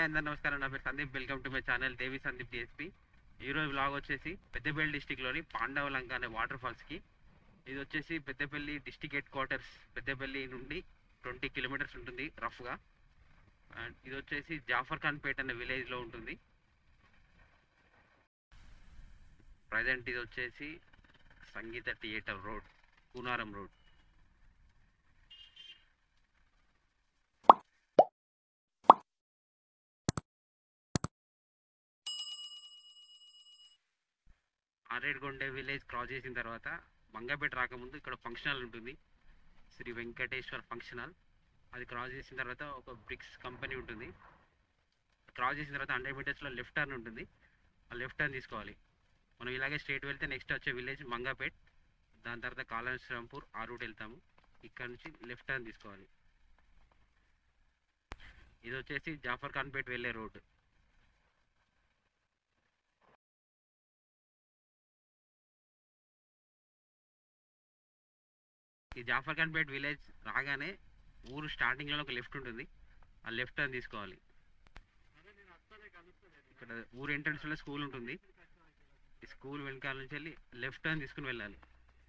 అందరు నమస్కారం నా పేరు Sandeep welcome to my channel Devi Sandeep DSP ఈరోజు బ్లాగ్ వచ్చేసి పెద్దపల్లి డిస్టిక్లోని పాండవలంక అనే వాటర్ ఫాల్స్కి ఇది వచ్చేసి పెద్దపల్లి డిస్టిక్ హెడ్ క్వార్టర్స్ పెద్దపల్లి నుండి ట్వంటీ కిలోమీటర్స్ ఉంటుంది రఫ్గా అండ్ ఇది వచ్చేసి జాఫర్ ఖాన్ పేట్ అనే విలేజ్లో ఉంటుంది ప్రజెంట్ ఇది వచ్చేసి Sangeetha theatre road Koonaram road ఆరేడుగొండే విలేజ్ క్రాస్ చేసిన తర్వాత మంగపేట రాకముందు ఇక్కడ ఫంక్షన్ హాల్ ఉంటుంది శ్రీ వెంకటేశ్వర్ ఫంక్షన్ హాల్ అది క్రాస్ చేసిన తర్వాత ఒక బ్రిక్స్ కంపెనీ ఉంటుంది క్రాస్ చేసిన తర్వాత హండ్రెడ్ మీటర్స్లో లెఫ్ట్ టర్న్ ఉంటుంది ఆ లెఫ్ట్ టర్న్ తీసుకోవాలి మనం ఇలాగే స్ట్రేట్ వెళ్తే నెక్స్ట్ వచ్చే విలేజ్ మంగాపేట్ దాని తర్వాత కాళేశ్వరంపూర్ ఆ రూట్ వెళ్తాము ఇక్కడ నుంచి లెఫ్ట్ టర్న్ తీసుకోవాలి ఇది వచ్చేసి జాఫర్ ఖాన్పేట్ వెళ్ళే రోడ్ ఈ జాఫర్ ఖాన్పేట్ విలేజ్ రాగానే ఊరు స్టార్టింగ్లో ఒక లెఫ్ట్ ఉంటుంది ఆ లెఫ్ట్ టర్న్ తీసుకోవాలి ఇక్కడ ఊరు ఎంట్రన్స్లో స్కూల్ ఉంటుంది ఈ స్కూల్ వెనకాల నుంచి వెళ్ళి లెఫ్ట్ టర్న్ తీసుకుని వెళ్ళాలి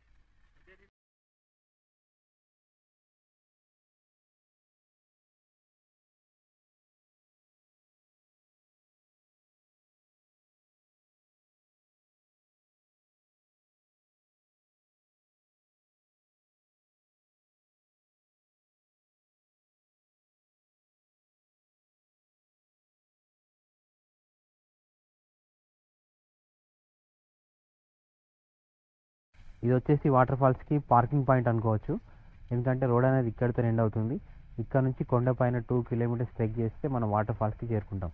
ఇది వచ్చేసి వాటర్ ఫాల్స్కి పార్కింగ్ పాయింట్ అనుకోవచ్చు ఎందుకంటే రోడ్ అనేది ఇక్కడితో ఎండ్ అవుతుంది ఇక్కడ నుంచి కొండ పైన టూ కిలోమీటర్స్ ట్రెక్ చేస్తే మనం వాటర్ ఫాల్స్కి చేరుకుంటాం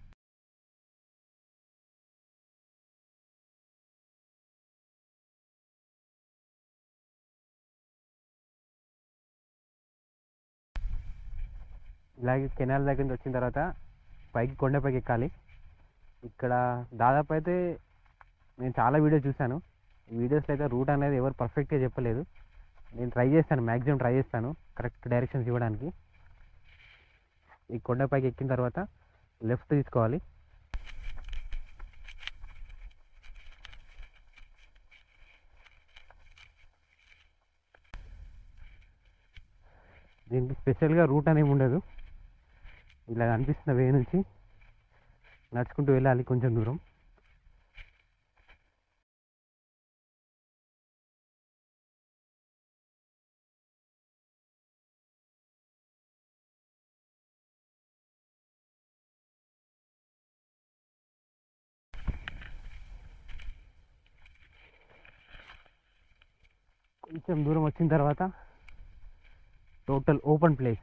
ఇలాగే కెనాల్ దగ్గర నుంచి వచ్చిన తర్వాత పైకి కొండపైకి ఎక్కాలి ఇక్కడ దాదాపు అయితే నేను చాలా వీడియో చూశాను వీడియోస్లో అయితే రూట్ అనేది ఎవరు పర్ఫెక్ట్గా చెప్పలేదు నేను ట్రై చేస్తాను మ్యాక్సిమం ట్రై చేస్తాను కరెక్ట్ డైరెక్షన్స్ ఇవ్వడానికి ఈ కొండపైకి ఎక్కిన తర్వాత లెఫ్ట్ తీసుకోవాలి దీనికి స్పెషల్గా రూట్ అనేమి ఉండదు ఇలా అనిపిస్తున్న వే నుంచి నడుచుకుంటూ వెళ్ళాలి కొంచెం దూరం కొంచెం దూరం వచ్చిన తర్వాత టోటల్ ఓపెన్ ప్లేస్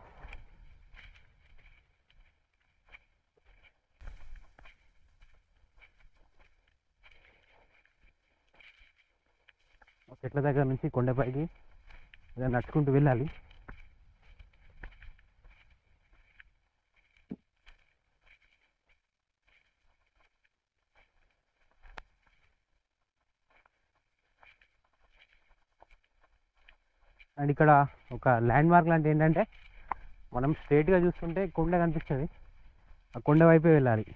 చెట్ల దగ్గర నుంచి కొండపైకి ఇలా నడుచుకుంటూ వెళ్ళాలి అండ్ ఇక్కడ ఒక ల్యాండ్ మార్క్ లాంటి ఏంటంటే మనం స్ట్రైట్గా చూస్తుంటే కొండ కనిపిస్తుంది ఆ కొండ వైపే వెళ్ళాలి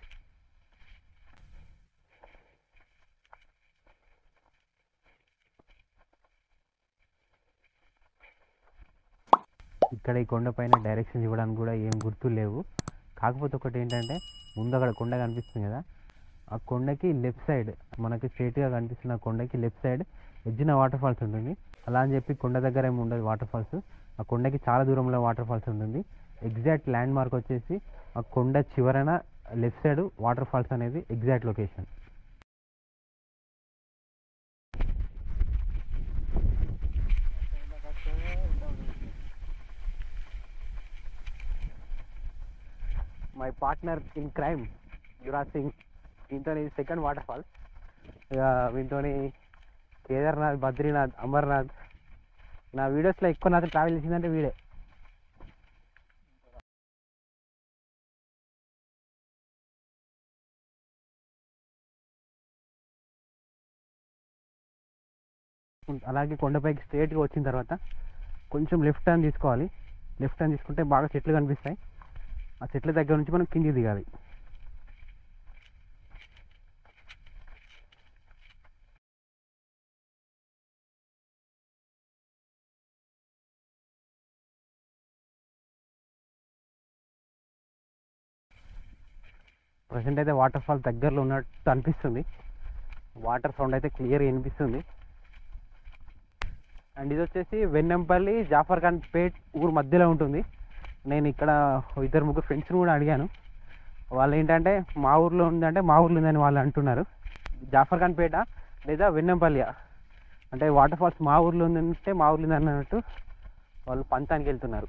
ఇక్కడ ఈ కొండ పైన డైరెక్షన్స్ ఇవ్వడానికి కూడా ఏం గుర్తులు లేవు కాకపోతే ఒకటి ఏంటంటే ముందు అక్కడ కొండ కనిపిస్తుంది కదా ఆ కొండకి లెఫ్ట్ సైడ్ మనకి స్ట్రైట్గా కనిపిస్తున్న కొండకి లెఫ్ట్ సైడ్ ఎడ్జిన వాటర్ ఫాల్స్ ఉంటుంది అలా అని చెప్పి కొండ దగ్గర ఏమి ఉండదు వాటర్ ఫాల్స్ ఆ కొండకి చాలా దూరంలో వాటర్ ఫాల్స్ ఉంటుంది ఎగ్జాక్ట్ ల్యాండ్ మార్క్ వచ్చేసి ఆ కొండ చివరన లెఫ్ట్ సైడ్ వాటర్ ఫాల్స్ అనేది exact location my partner in crime Yuvraj Singh దీంతో సెకండ్ వాటర్ ఫాల్ ఇక వీటితో కేదార్నాథ్ బద్రీనాథ్ అమర్నాథ్ నా వీడియోస్లో ఎక్కువ నాతో ట్రావెల్ చేసిందంటే వీడే అలాగే కొండపైకి స్ట్రేట్గా వచ్చిన తర్వాత కొంచెం లెఫ్ట్ టర్న్ తీసుకోవాలి లెఫ్ట్ టర్న్ తీసుకుంటే బాగా చెట్లు కనిపిస్తాయి ఆ చెట్ల దగ్గర నుంచి మనం కిందికి దిగాలి ప్రజెంట్ అయితే వాటర్ ఫాల్ దగ్గరలో ఉన్నట్టు అనిపిస్తుంది వాటర్ సౌండ్ అయితే క్లియర్ వినిపిస్తుంది అండ్ ఇది వచ్చేసి వెన్నెంపల్లి జాఫర్ ఖాన్ పేట్ ఊరు మధ్యలో ఉంటుంది నేను ఇక్కడ ఇద్దరు ముగ్గురు ఫ్రెండ్స్ని కూడా అడిగాను వాళ్ళు ఏంటంటే మా ఊర్లో ఉందంటే మా ఊర్లో ఉందని వాళ్ళు అంటున్నారు జాఫర్ ఖాన్ పేట లేదా వెన్నెంపల్లి అంటే వాటర్ ఫాల్స్ మా ఊర్లో ఉందంటే మా ఊర్లో ఉంది అన్నట్టు వాళ్ళు పంతానికి వెళ్తున్నారు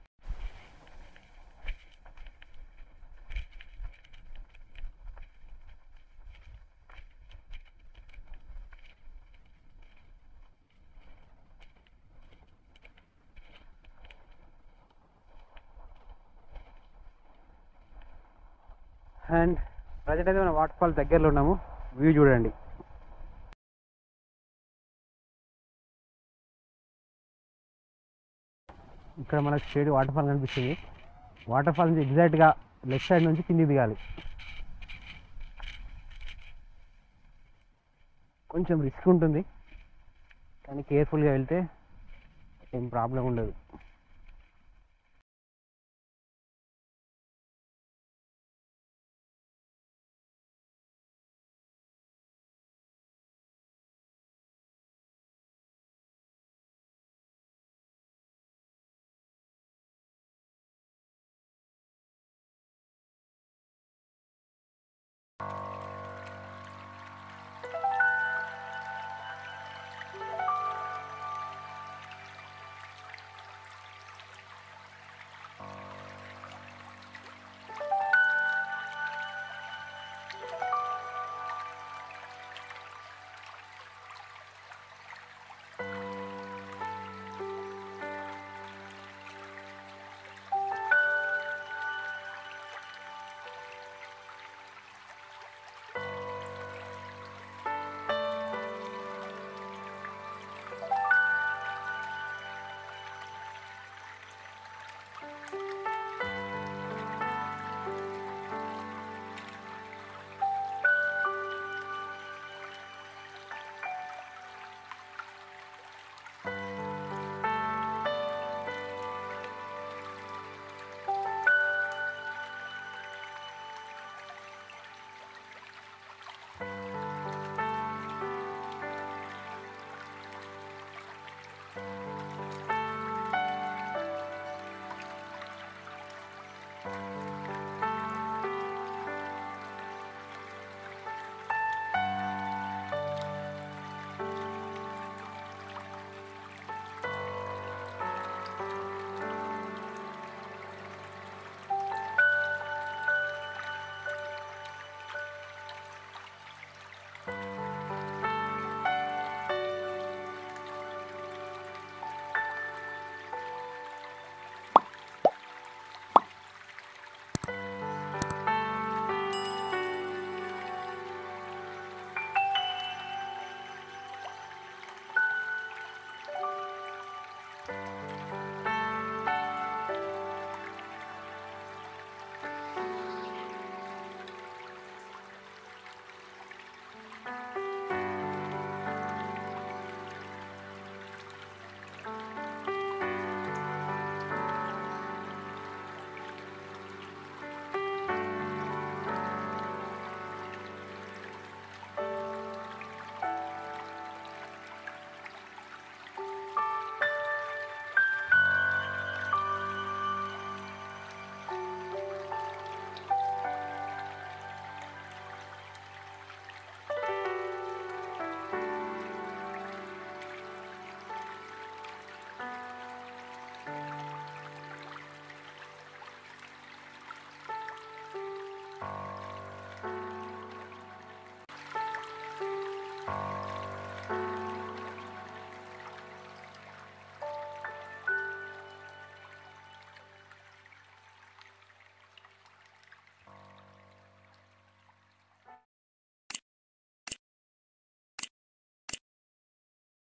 అండ్ ప్రజెంట్ అయితే మనం వాటర్ ఫాల్ దగ్గరలో ఉన్నాము వ్యూ చూడండి ఇక్కడ మనకు స్టేట్ వాటర్ ఫాల్ కనిపిస్తుంది వాటర్ ఫాల్ నుంచి ఎగ్జాక్ట్గా లెఫ్ట్ సైడ్ నుంచి కిందికి దిగాలి కొంచెం రిస్క్ ఉంటుంది కానీ కేర్ఫుల్గా వెళ్తే ఏం ప్రాబ్లం ఉండదు